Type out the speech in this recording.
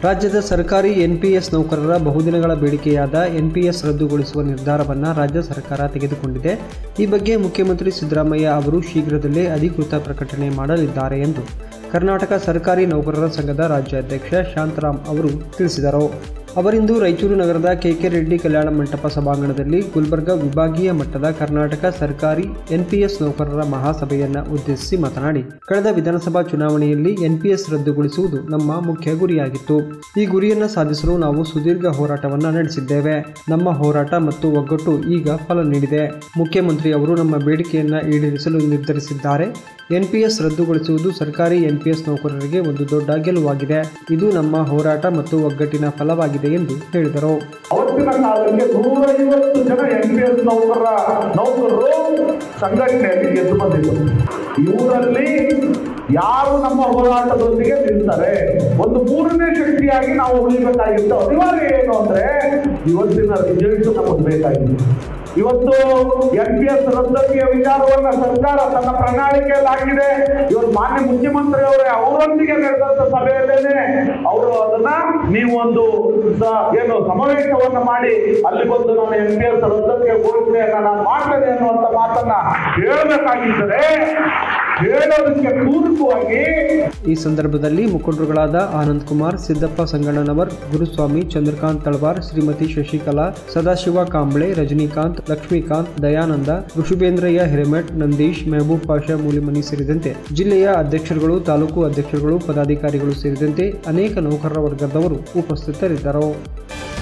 ರಾಜ್ಯದ ಸರ್ಕಾರಿ ಎನ್ಪಿಎಸ್ ನೌಕರರ ಬಹುದಿನಗಳ ಬೇಡಿಕೆಯಾದ ಎನ್ಪಿಎಸ್ ರದ್ದುಗೊಳಿಸುವ ನಿರ್ಧಾರವನ್ನು ರಾಜ್ಯ ಸರ್ಕಾರ ತೆಗೆದುಕೊಂಡಿದೆ ಈ ಬಗ್ಗೆ ಮುಖ್ಯಮಂತ್ರಿ ಸಿದ್ದರಾಮಯ್ಯ ಅವರು ಶೀಘ್ರದಲ್ಲೇ ಅಧಿಕೃತ ಪ್ರಕಟಣೆ ಮಾಡಲಿದ್ದಾರೆ ಎಂದು ಕರ್ನಾಟಕ ಸರ್ಕಾರಿ ನೌಕರರ ಸಂಘದ ರಾಜ್ಯಾಧ್ಯಕ್ಷ ಶಾಂತರಾಮ್ ಅವರು ತಿಳಿಸಿದರು ಅವರಿಂದು ರಾಯಚೂರು ನಗರದ ಕೆಕೆ ರೆಡ್ಡಿ ಕಲ್ಯಾಣ ಮಂಟಪ ಸಭಾಂಗಣದಲ್ಲಿ ಗುಲ್ಬರ್ಗ ವಿಭಾಗೀಯ ಮಟ್ಟದ ಕರ್ನಾಟಕ ಸರ್ಕಾರಿ ಎನ್ಪಿಎಸ್ ನೌಕರರ ಮಹಾಸಭೆಯನ್ನ ಉದ್ದೇಶಿಸಿ ಮಾತನಾಡಿ ಕಳೆದ ವಿಧಾನಸಭಾ ಚುನಾವಣೆಯಲ್ಲಿ ಎನ್ಪಿಎಸ್ ರದ್ದುಗೊಳಿಸುವುದು ನಮ್ಮ ಮುಖ್ಯ ಗುರಿಯಾಗಿತ್ತು ಈ ಗುರಿಯನ್ನು ಸಾಧಿಸಲು ನಾವು ಸುದೀರ್ಘ ಹೋರಾಟವನ್ನ ನಡೆಸಿದ್ದೇವೆ ನಮ್ಮ ಹೋರಾಟ ಮತ್ತು ಒಗ್ಗಟ್ಟು ಈಗ ಫಲ ನೀಡಿದೆ ಮುಖ್ಯಮಂತ್ರಿ ಅವರು ನಮ್ಮ ಬೇಡಿಕೆಯನ್ನ ಈಡೇರಿಸಲು ನಿರ್ಧರಿಸಿದ್ದಾರೆ ಎನ್ಪಿಎಸ್ ರದ್ದುಗೊಳಿಸುವುದು ಸರ್ಕಾರಿ ಎನ್ಪಿಎಸ್ ನೌಕರರಿಗೆ ಒಂದು ದೊಡ್ಡ ಗೆಲುವಾಗಿದೆ ಇದು ನಮ್ಮ ಹೋರಾಟ ಮತ್ತು ಒಗ್ಗಟ್ಟಿನ ಫಲವಾಗಿದೆ ಎಂದು ಹೇಳಿದರು ಅವತ್ತಿನ ಕಾಲಕ್ಕೆ ನೂರೈವತ್ತು ಜನ ಎನ್ ಪಿ ಎಸ್ ನೌಕರರ ನೌಕರರು ಸಂಘಟನೆಯಲ್ಲಿ ಗೆದ್ದು ಬಂದಿದ್ದರು ಇವರಲ್ಲಿ ಯಾರು ನಮ್ಮ ಹೋರಾಟದೊಂದಿಗೆ ನಿಲ್ತಾರೆ ಒಂದು ಮೂರನೇ ಶಕ್ತಿಯಾಗಿ ನಾವು ಉಳಿಬೇಕಾಗಿತ್ತು ಅನಿವಾರ್ಯ ಏನು ಅಂದ್ರೆ ಇವತ್ತಿನ ರಿಸಲ್ಟ್ ನಮಗೆ ಬೇಕಾಗಿದೆ ಇವತ್ತು ಎನ್ ಪಿ ಎಸ್ ರದ್ದತಿಯ ವಿಚಾರವನ್ನ ಸರ್ಕಾರ ತನ್ನ ಪ್ರಣಾಳಿಕೆಯಲ್ಲಿ ಹಾಕಿದೆ ಇವತ್ತು ಮಾನ್ಯ ಮುಖ್ಯಮಂತ್ರಿ ಅವರೇ ಅವರೊಂದಿಗೆ ನಡೆದಂತ ಸಭೆಯಲ್ಲೇನೆ ಅವರು ಅದನ್ನ ನೀವು ಒಂದು ಸ- ಏನು ಸಮಾವೇಶವನ್ನ ಮಾಡಿ ಅಲ್ಲಿ ಬಂದು ನಾನು ಎನ್ ಪಿ ಎಸ್ ರದ್ದತಿಯ ಘೋಷಣೆಯನ್ನ ನಾನು ಮಾಡ್ತೇನೆ ಅನ್ನುವಂತ ಮಾತನ್ನ ಹೇಳಬೇಕಾಗಿದ್ದರೆ ಹೇಳೋದಕ್ಕೆ ಪೂರಕವಾಗಿ ಈ ಸಂದರ್ಭದಲ್ಲಿ ಮುಖಂಡರುಗಳಾದ ಆನಂದ್ ಕುಮಾರ್ ಸಿದ್ದಪ್ಪ ಸಂಗಣ್ಣನವರ್ ಗುರುಸ್ವಾಮಿ ಚಂದ್ರಕಾಂತ್ ತಳವಾರ್ ಶ್ರೀಮತಿ ಶಶಿಕಲಾ ಸದಾಶಿವ ಕಾಂಬ್ಳೆ ರಜನಿಕಾಂತ್ ಲಕ್ಷ್ಮೀಕಾಂತ್ ದಯಾನಂದ ಋಷುಬೇಂದ್ರಯ್ಯ ಹಿರೇಮಠ್ ನಂದೀಶ್ ಮೆಹಬೂಬ್ ಪಾಷಾ ಮೂಲಿಮನಿ ಸೇರಿದಂತೆ ಜಿಲ್ಲೆಯ ಅಧ್ಯಕ್ಷರುಗಳು ತಾಲೂಕು ಅಧ್ಯಕ್ಷರುಗಳು ಪದಾಧಿಕಾರಿಗಳು ಸೇರಿದಂತೆ ಅನೇಕ ನೌಕರರ ವರ್ಗದವರು ಉಪಸ್ಥಿತರಿದ್ದರು